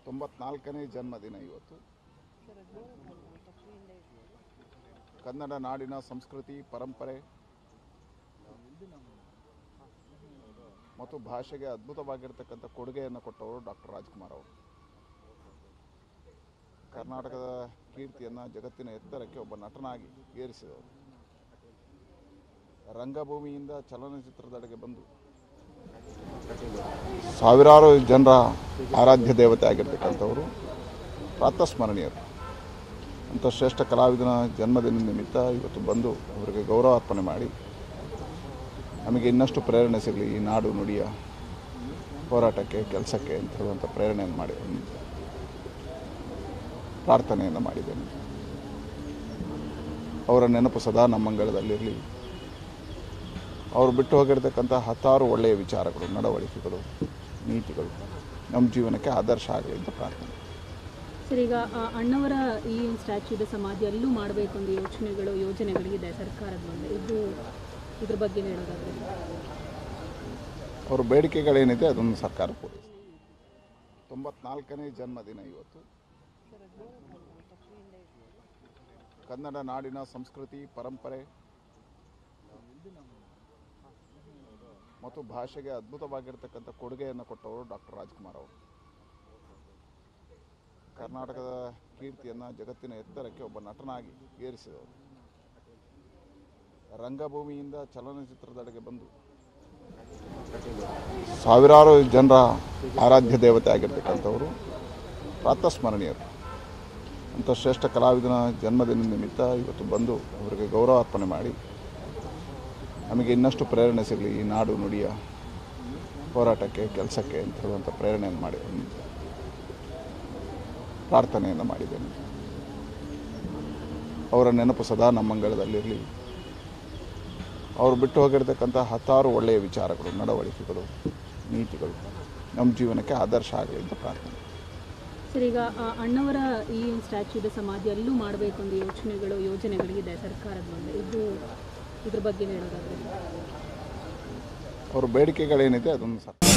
ತೊಂಬತ್ನಾಲ್ಕನೇ ಜನ್ಮದಿನ ಇವತ್ತು ಕನ್ನಡ ನಾಡಿನ ಸಂಸ್ಕೃತಿ ಪರಂಪರೆ ಮತ್ತು ಭಾಷೆಗೆ ಅದ್ಭುತವಾಗಿರ್ತಕ್ಕಂಥ ಕೊಡುಗೆಯನ್ನು ಕೊಟ್ಟವರು ಡಾಕ್ಟರ್ ರಾಜ್ಕುಮಾರ್ ಅವರು ಕರ್ನಾಟಕದ ಕೀರ್ತಿಯನ್ನು ಜಗತ್ತಿನ ಎತ್ತರಕ್ಕೆ ಒಬ್ಬ ನಟನಾಗಿ ಏರಿಸಿದವರು ರಂಗಭೂಮಿಯಿಂದ ಚಲನಚಿತ್ರದೆಡೆಗೆ ಬಂದು ಸಾವಿರಾರು ಜನರ ಆರಾಧ್ಯ ದೇವತೆ ಆಗಿರ್ತಕ್ಕಂಥವರು ಪ್ರಾತಸ್ಮರಣೀಯರು ಅಂಥ ಶ್ರೇಷ್ಠ ಕಲಾವಿದನ ಜನ್ಮದಿನ ನಿಮಿತ್ತ ಇವತ್ತು ಬಂದು ಅವರಿಗೆ ಗೌರವ ಅರ್ಪಣೆ ಮಾಡಿ ನಮಗೆ ಇನ್ನಷ್ಟು ಪ್ರೇರಣೆ ಸಿಗಲಿ ಈ ನಾಡು ನುಡಿಯ ಹೋರಾಟಕ್ಕೆ ಕೆಲಸಕ್ಕೆ ಅಂತ ಹೇಳುವಂಥ ಪ್ರೇರಣೆಯನ್ನು ಮಾಡಿ ಪ್ರಾರ್ಥನೆಯನ್ನು ಮಾಡಿದ್ದೇನೆ ಅವರ ನೆನಪು ಸದಾ ನಮ್ಮ ಮಂಗಳದಲ್ಲಿರಲಿ ಅವರು ಬಿಟ್ಟು ಹೋಗಿರ್ತಕ್ಕಂಥ ಹತ್ತಾರು ಒಳ್ಳೆಯ ವಿಚಾರಗಳು ನಡವಳಿಕೆಗಳು ನೀತಿಗಳು ನಮ್ಮ ಜೀವನಕ್ಕೆ ಆದರ್ಶ ಆಗಲಿ ಅಂತ ಪ್ರಾರ್ಥನೆ ಸರ್ ಈಗ ಆ ಅಣ್ಣವರ ಈ ಸ್ಟ್ಯಾಚ್ಯೂದ ಸಮಾಧಿ ಅಲ್ಲೂ ಮಾಡಬೇಕು ಅಂತ ಯೋಚನೆಗಳು ಯೋಜನೆಗಳಿದೆ ಸರ್ಕಾರದ ಮುಂದೆ ಇದು ಇದ್ರ ಬಗ್ಗೆ ಹೇಳೋದಾದ್ರೆ ಅವ್ರ ಬೇಡಿಕೆಗಳೇನಿದೆ ಅದನ್ನು ಸರ್ಕಾರ ಪೂರೈಸಿ ತೊಂಬತ್ನಾಲ್ಕನೇ ಜನ್ಮದಿನ ಇವತ್ತು ಕನ್ನಡ ನಾಡಿನ ಸಂಸ್ಕೃತಿ ಪರಂಪರೆ ಮತ್ತು ಭಾಷೆಗೆ ಅದ್ಭುತವಾಗಿರ್ತಕ್ಕಂಥ ಕೊಡುಗೆಯನ್ನು ಕೊಟ್ಟವರು ಡಾಕ್ಟರ್ ರಾಜ್ಕುಮಾರ್ ಅವರು ಕರ್ನಾಟಕದ ಕೀರ್ತಿಯನ್ನು ಜಗತ್ತಿನ ಎತ್ತರಕ್ಕೆ ಒಬ್ಬ ನಟನಾಗಿ ಏರಿಸಿದವರು ರಂಗಭೂಮಿಯಿಂದ ಚಲನಚಿತ್ರದೆಡೆಗೆ ಬಂದು ಸಾವಿರಾರು ಜನರ ಆರಾಧ್ಯ ದೇವತೆ ಆಗಿರ್ತಕ್ಕಂಥವರು ಪ್ರಾತಸ್ಮರಣೀಯರು ಅಂಥ ಶ್ರೇಷ್ಠ ಕಲಾವಿದನ ಜನ್ಮದಿನ ನಿಮಿತ್ತ ಇವತ್ತು ಬಂದು ಅವರಿಗೆ ಗೌರವ ಅರ್ಪಣೆ ಮಾಡಿ ನಮಗೆ ಇನ್ನಷ್ಟು ಪ್ರೇರಣೆ ಸಿಗಲಿ ಈ ನಾಡು ನುಡಿಯ ಹೋರಾಟಕ್ಕೆ ಕೆಲಸಕ್ಕೆ ಅಂತ ಹೇಳುವಂಥ ಪ್ರೇರಣೆಯನ್ನು ಮಾಡಿ ಪ್ರಾರ್ಥನೆಯನ್ನು ಮಾಡಿದ್ದೇನೆ ಅವರ ನೆನಪು ಸದಾ ನಮ್ಮ ಮಂಗಳದಲ್ಲಿರಲಿ ಅವರು ಬಿಟ್ಟು ಹೋಗಿರ್ತಕ್ಕಂಥ ಹತ್ತಾರು ಒಳ್ಳೆಯ ವಿಚಾರಗಳು ನಡವಳಿಕೆಗಳು ನೀತಿಗಳು ನಮ್ಮ ಜೀವನಕ್ಕೆ ಆದರ್ಶ ಆಗಲಿ ಅಂತ ಪ್ರಾರ್ಥನೆ ಸರ್ ಈಗ ಆ ಅಣ್ಣವರ ಈ ಸ್ಟ್ಯಾಚ್ಯೂದ ಸಮಾಧಿ ಅಲ್ಲೂ ಮಾಡಬೇಕು ಅಂತ ಯೋಚನೆಗಳು ಯೋಜನೆಗಳಿದೆ ಸರ್ಕಾರದ ಮುಂದೆ ಇದು ಇದ್ರ ಬಗ್ಗೆ ಹೇಳೋದಾದ್ರೆ ಅವ್ರ ಬೇಡಿಕೆಗಳೇನಿದೆ ಅದನ್ನು ಸರ್ಕಾರ